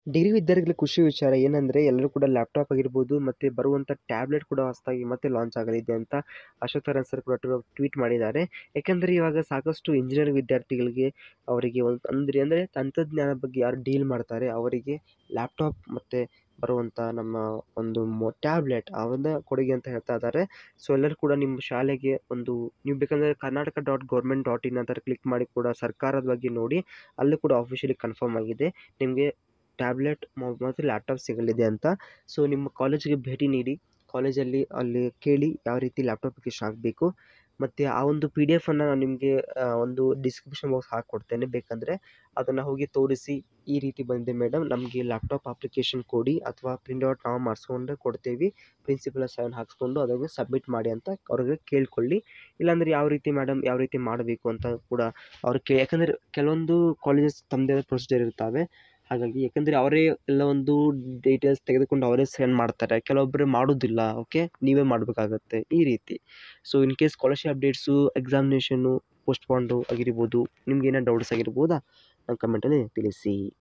degree ವಿದ್ಯಾರ್ಥಿಗಳಿಗೆ ಖುಷಿ ವಿಚಾರ ಏನಂದರೆ ಎಲ್ಲರೂ ಕೂಡ ಲ್ಯಾಪ್ಟಾಪ್ ಆಗಿರ್ಬೋದು ಮತ್ತು ಬರುವಂಥ ಟ್ಯಾಬ್ಲೆಟ್ ಕೂಡ ಹೊಸದಾಗಿ ಮತ್ತೆ ಲಾಂಚ್ ಆಗಲಿದೆ ಅಂತ ಅಶೋಕ್ ತರನ್ ಸರ್ ಕೂಡ ಟ್ವೀಟ್ ಮಾಡಿದ್ದಾರೆ ಯಾಕೆಂದರೆ ಇವಾಗ ಸಾಕಷ್ಟು ಇಂಜಿನಿಯರಿಂಗ್ ವಿದ್ಯಾರ್ಥಿಗಳಿಗೆ ಅವರಿಗೆ ಒಂದು ಅಂದರೆ ಅಂದರೆ ತಂತ್ರಜ್ಞಾನ ಬಗ್ಗೆ ಯಾರು ಡೀಲ್ ಮಾಡ್ತಾರೆ ಅವರಿಗೆ ಲ್ಯಾಪ್ಟಾಪ್ ಮತ್ತು ಬರುವಂಥ ನಮ್ಮ ಒಂದು ಮೊ ಟ್ಯಾಬ್ಲೆಟ್ ಅವನ್ನ ಕೊಡುಗೆ ಅಂತ ಹೇಳ್ತಾ ಇದ್ದಾರೆ ಸೊ ಎಲ್ಲರೂ ಕೂಡ ನಿಮ್ಮ ಶಾಲೆಗೆ ಒಂದು ನೀವು ಬೇಕಂದರೆ Karnataka dot government dot in ಅಂತ ಕ್ಲಿಕ್ ಮಾಡಿ ಕೂಡ ಸರ್ಕಾರದ ಬಗ್ಗೆ ನೋಡಿ ಅಲ್ಲೂ ಕೂಡ ಅಫಿಷಿಯಲಿ ಕನ್ಫರ್ಮ್ ಆಗಿದೆ ನಿಮಗೆ ಟ್ಯಾಬ್ಲೆಟ್ ಮತ್ತು ಲ್ಯಾಪ್ಟಾಪ್ ಸಿಗಲಿದೆ ಅಂತ ಸೊ ನಿಮ್ಮ ಕಾಲೇಜಿಗೆ ಭೇಟಿ ನೀಡಿ ಕಾಲೇಜಲ್ಲಿ ಅಲ್ಲಿ ಕೇಳಿ ಯಾವ ರೀತಿ ಲ್ಯಾಪ್ಟಾಪ್ ಅಪ್ಲಿಕೇಶನ್ ಹಾಕಬೇಕು ಮತ್ತು ಆ ಒಂದು ಪಿ ಡಿ ಎಫನ್ನು ನಾನು ನಿಮಗೆ ಒಂದು ಡಿಸ್ಕ್ರಿಪ್ಷನ್ ಬಾಕ್ಸ್ ಹಾಕ್ಕೊಡ್ತೇನೆ ಬೇಕಂದರೆ ಅದನ್ನು ಹೋಗಿ ತೋರಿಸಿ ಈ ರೀತಿ ಬಂದಿದೆ ಮೇಡಮ್ ನಮಗೆ ಲ್ಯಾಪ್ಟಾಪ್ ಅಪ್ಲಿಕೇಶನ್ ಕೊಡಿ ಅಥವಾ ಪ್ರಿಂಟ್ಔಟ್ ನಾವು ಮಾಡಿಸ್ಕೊಂಡು ಕೊಡ್ತೇವೆ ಪ್ರಿನ್ಸಿಪಲ್ ಸೈನ್ ಹಾಕಿಸ್ಕೊಂಡು ಅದನ್ನು ಸಬ್ಮಿಟ್ ಮಾಡಿ ಅಂತ ಅವ್ರಿಗೆ ಕೇಳಿಕೊಳ್ಳಿ ಇಲ್ಲಾಂದರೆ ಯಾವ ರೀತಿ ಮೇಡಮ್ ಯಾವ ರೀತಿ ಮಾಡಬೇಕು ಅಂತ ಕೂಡ ಅವ್ರು ಕೇ ಯಾಕಂದರೆ ಕೆಲವೊಂದು ಕಾಲೇಜಸ್ ತಮ್ಮದೇ ಆದ ಪ್ರೊಸೀಜರ್ ಇರ್ತವೆ ಹಾಗಾಗಿ ಯಾಕಂದರೆ ಅವರೇ ಎಲ್ಲ ಒಂದು ಡೀಟೇಲ್ಸ್ ತೆಗೆದುಕೊಂಡು ಅವರೇ ಸೆಂಡ್ ಮಾಡ್ತಾರೆ ಕೆಲವೊಬ್ಬರು ಮಾಡೋದಿಲ್ಲ ಓಕೆ ನೀವೇ ಮಾಡಬೇಕಾಗತ್ತೆ ಈ ರೀತಿ so in case scholarship updates examination postponed ಆಗಿರ್ಬೋದು ನಿಮ್ಗೆ ಏನೋ ಡೌಟ್ಸ್ ಆಗಿರ್ಬೋದಾ ನನ್ನ ಕಮೆಂಟಲ್ಲಿ ತಿಳಿಸಿ